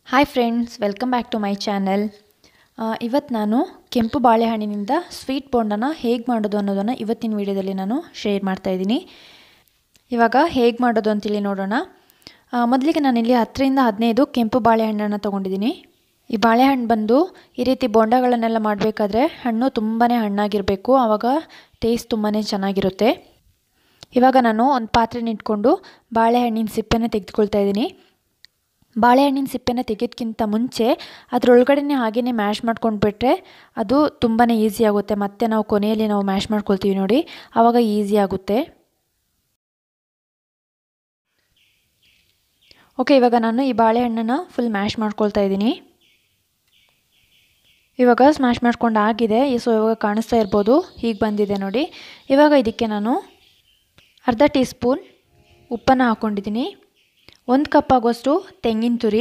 hi friends welcome back to my channel ಇವತ್ತು ನಾನು ಕೆಂಪು ಬಾಳೆಹಣ್ಣಿನಿಂದ ಸ್ವೀಟ್ ಬೋಂಡನ ಹೇಗೆ ಮಾಡೋದು ಅನ್ನೋದನ್ನು ಇವತ್ತಿನ ವಿಡಿಯೋದಲ್ಲಿ ನಾನು ಶೇರ್ ಮಾಡ್ತಾಯಿದ್ದೀನಿ ಇವಾಗ ಹೇಗೆ ಮಾಡೋದು ಅಂತೇಳಿ ನೋಡೋಣ ಆ, ಮೊದಲಿಗೆ ನಾನಿಲ್ಲಿ ಹತ್ತರಿಂದ ಹದಿನೈದು ಕೆಂಪು ಬಾಳೆಹಣ್ಣನ್ನು ತೊಗೊಂಡಿದ್ದೀನಿ ಈ ಬಾಳೆಹಣ್ಣು ಬಂದು ಈ ರೀತಿ ಬೋಂಡಗಳನ್ನೆಲ್ಲ ಮಾಡಬೇಕಾದ್ರೆ ಹಣ್ಣು ತುಂಬಾ ಹಣ್ಣಾಗಿರಬೇಕು ಆವಾಗ ಟೇಸ್ಟ್ ತುಂಬಾ ಚೆನ್ನಾಗಿರುತ್ತೆ ಇವಾಗ ನಾನು ಒಂದು ಪಾತ್ರೆನ ಇಟ್ಕೊಂಡು ಬಾಳೆಹಣ್ಣಿನ ಸಿಪ್ಪೆನ ತೆಗೆದುಕೊಳ್ತಾ ಇದ್ದೀನಿ ಬಾಳೆಹಣ್ಣಿನ ಸಿಪ್ಪೆನ ತೆಗೆಯೋದ್ಕಿಂತ ಮುಂಚೆ ಅದರೊಳಗಡೆನೆ ಹಾಗೇ ಮ್ಯಾಶ್ ಮಾಡ್ಕೊಂಡು ಬಿಟ್ಟರೆ ಅದು ತುಂಬಾ ಈಸಿ ಆಗುತ್ತೆ ಮತ್ತೆ ನಾವು ಕೊನೆಯಲ್ಲಿ ನಾವು ಮ್ಯಾಶ್ ಮಾಡ್ಕೊಳ್ತೀವಿ ನೋಡಿ ಆವಾಗ ಈಸಿ ಆಗುತ್ತೆ ಓಕೆ ಇವಾಗ ನಾನು ಈ ಬಾಳೆಹಣ್ಣನ್ನು ಫುಲ್ ಮ್ಯಾಶ್ ಮಾಡ್ಕೊಳ್ತಾ ಇದ್ದೀನಿ ಇವಾಗ ಸ್ಮ್ಯಾಶ್ ಮಾಡ್ಕೊಂಡು ಆಗಿದೆ ಸೊ ಇವಾಗ ಕಾಣಿಸ್ತಾ ಇರ್ಬೋದು ಹೀಗೆ ಬಂದಿದೆ ನೋಡಿ ಇವಾಗ ಇದಕ್ಕೆ ನಾನು ಅರ್ಧ ಟೀ ಸ್ಪೂನ್ ಉಪ್ಪನ್ನು ಹಾಕ್ಕೊಂಡಿದ್ದೀನಿ ಒಂದು ಕಪ್ ಆಗುವಷ್ಟು ತೆಂಗಿನ ತುರಿ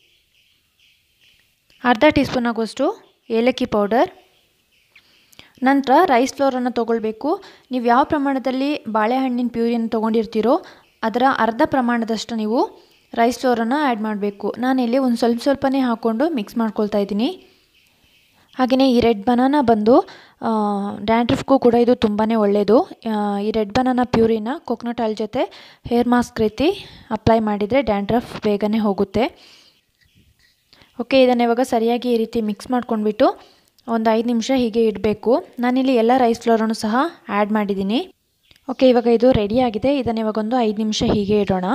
ಅರ್ಧ ಟೀ ಸ್ಪೂನ್ ಆಗುವಷ್ಟು ಏಲಕ್ಕಿ ಪೌಡರ್ ನಂತರ ರೈಸ್ ಫ್ಲೋರನ್ನು ತೊಗೊಳ್ಬೇಕು ನೀವು ಯಾವ ಪ್ರಮಾಣದಲ್ಲಿ ಬಾಳೆಹಣ್ಣಿನ ಪ್ಯೂರಿಯನ್ನು ತೊಗೊಂಡಿರ್ತೀರೋ ಅದರ ಅರ್ಧ ಪ್ರಮಾಣದಷ್ಟು ನೀವು ರೈಸ್ ಫ್ಲೋರನ್ನು ಆ್ಯಡ್ ಮಾಡಬೇಕು ನಾನಿಲ್ಲಿ ಒಂದು ಸ್ವಲ್ಪ ಸ್ವಲ್ಪನೇ ಹಾಕ್ಕೊಂಡು ಮಿಕ್ಸ್ ಮಾಡ್ಕೊಳ್ತಾ ಇದ್ದೀನಿ ಹಾಗೆಯೇ ಈ ರೆಡ್ ಬನಾನ ಬಂದು ಡ್ಯಾಂಡ್ರಫ್ಗೂ ಕೂಡ ಇದು ತುಂಬಾ ಒಳ್ಳೆಯದು ಈ ರೆಡ್ ಬನಾನ ಪ್ಯೂರಿನ ಕೊಕೊನಟ್ ಆಯಿಲ್ ಜೊತೆ ಹೇರ್ ಮಾಸ್ಕ್ ರೀತಿ ಅಪ್ಲೈ ಮಾಡಿದರೆ ಡ್ಯಾಂಡ್ರಫ್ ಬೇಗನೆ ಹೋಗುತ್ತೆ ಓಕೆ ಇದನ್ನು ಇವಾಗ ಸರಿಯಾಗಿ ಈ ರೀತಿ ಮಿಕ್ಸ್ ಮಾಡ್ಕೊಂಡ್ಬಿಟ್ಟು ಒಂದು ಐದು ನಿಮಿಷ ಹೀಗೆ ಇಡಬೇಕು ನಾನಿಲ್ಲಿ ಎಲ್ಲ ರೈಸ್ ಫ್ಲೋರನ್ನು ಸಹ ಆ್ಯಡ್ ಮಾಡಿದ್ದೀನಿ ಓಕೆ ಇವಾಗ ಇದು ರೆಡಿಯಾಗಿದೆ ಇದನ್ನು ಇವಾಗ ಒಂದು ಐದು ನಿಮಿಷ ಹೀಗೆ ಇಡೋಣ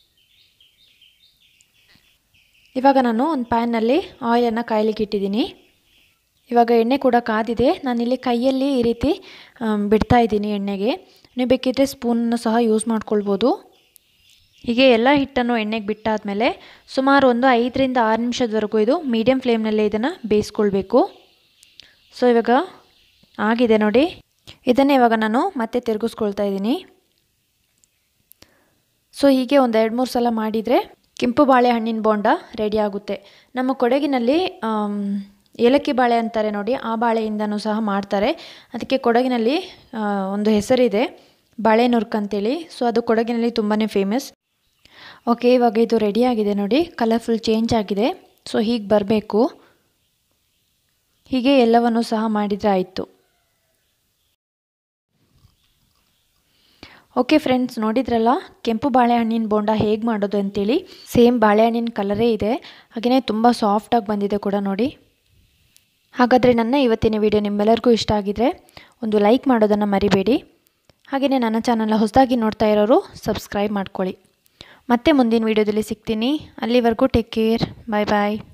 ಇವಾಗ ನಾನು ಒಂದು ಪ್ಯಾನ್ನಲ್ಲಿ ಆಯಿಲನ್ನು ಕಾಯಲಿಕ್ಕೆ ಇಟ್ಟಿದ್ದೀನಿ ಇವಾಗ ಎಣ್ಣೆ ಕೂಡ ಕಾದಿದೆ ನಾನಿಲ್ಲಿ ಕೈಯಲ್ಲಿ ಈ ರೀತಿ ಬಿಡ್ತಾ ಇದ್ದೀನಿ ಎಣ್ಣೆಗೆ ನೀವು ಬೇಕಿದ್ದರೆ ಸ್ಪೂನನ್ನು ಸಹ ಯೂಸ್ ಮಾಡ್ಕೊಳ್ಬೋದು ಹೀಗೆ ಎಲ್ಲ ಹಿಟ್ಟನ್ನು ಎಣ್ಣೆಗೆ ಬಿಟ್ಟಾದಮೇಲೆ ಸುಮಾರು ಒಂದು ಐದರಿಂದ ಆರು ನಿಮಿಷದವರೆಗೂ ಇದು ಮೀಡಿಯಮ್ ಫ್ಲೇಮ್ನಲ್ಲೇ ಇದನ್ನು ಬೇಯಿಸ್ಕೊಳ್ಬೇಕು ಸೊ ಇವಾಗ ಆಗಿದೆ ನೋಡಿ ಇದನ್ನೇ ಇವಾಗ ನಾನು ಮತ್ತೆ ತಿರುಗಿಸ್ಕೊಳ್ತಾ ಇದ್ದೀನಿ ಸೊ ಹೀಗೆ ಒಂದು ಎರಡು ಮೂರು ಸಲ ಮಾಡಿದರೆ ಕೆಂಪು ಬಾಳೆಹಣ್ಣಿನ ಬೋಂಡ ರೆಡಿ ಆಗುತ್ತೆ ನಮ್ಮ ಕೊಡಗಿನಲ್ಲಿ ಏಲಕ್ಕಿ ಬಾಳೆ ಅಂತಾರೆ ನೋಡಿ ಆ ಬಾಳೆಯಿಂದನೂ ಸಹ ಮಾಡ್ತಾರೆ ಅದಕ್ಕೆ ಕೊಡಗಿನಲ್ಲಿ ಒಂದು ಹೆಸರಿದೆ ಬಾಳೆ ನುರ್ಕ್ ಅಂತೇಳಿ ಸೊ ಅದು ಕೊಡಗಿನಲ್ಲಿ ತುಂಬಾ ಫೇಮಸ್ ಓಕೆ ಇವಾಗ ಇದು ರೆಡಿಯಾಗಿದೆ ನೋಡಿ ಕಲರ್ಫುಲ್ ಚೇಂಜ್ ಆಗಿದೆ ಸೊ ಹೀಗೆ ಬರಬೇಕು ಹೀಗೆ ಎಲ್ಲವನ್ನು ಸಹ ಮಾಡಿದರೆ ಆಯಿತು ಓಕೆ ಫ್ರೆಂಡ್ಸ್ ನೋಡಿದ್ರಲ್ಲ ಕೆಂಪು ಬಾಳೆಹಣ್ಣಿನ ಬೋಂಡ ಹೇಗೆ ಮಾಡೋದು ಅಂತೇಳಿ ಸೇಮ್ ಬಾಳೆಹಣ್ಣಿನ ಕಲರೇ ಇದೆ ಹಾಗೆಯೇ ತುಂಬ ಸಾಫ್ಟಾಗಿ ಬಂದಿದೆ ಕೂಡ ನೋಡಿ ಹಾಗಾದರೆ ನನ್ನ ಇವತ್ತಿನ ವಿಡಿಯೋ ನಿಮ್ಮೆಲ್ಲರಿಗೂ ಇಷ್ಟ ಆಗಿದರೆ ಒಂದು ಲೈಕ್ ಮಾಡೋದನ್ನು ಮರಿಬೇಡಿ ಹಾಗೆಯೇ ನನ್ನ ಚಾನಲ್ನ ಹೊಸದಾಗಿ ನೋಡ್ತಾ ಇರೋರು ಸಬ್ಸ್ಕ್ರೈಬ್ ಮಾಡ್ಕೊಳ್ಳಿ ಮತ್ತೆ ಮುಂದಿನ ವೀಡಿಯೋದಲ್ಲಿ ಸಿಗ್ತೀನಿ ಅಲ್ಲಿವರೆಗೂ ಟೇಕ್ ಕೇರ್ ಬಾಯ್ ಬಾಯ್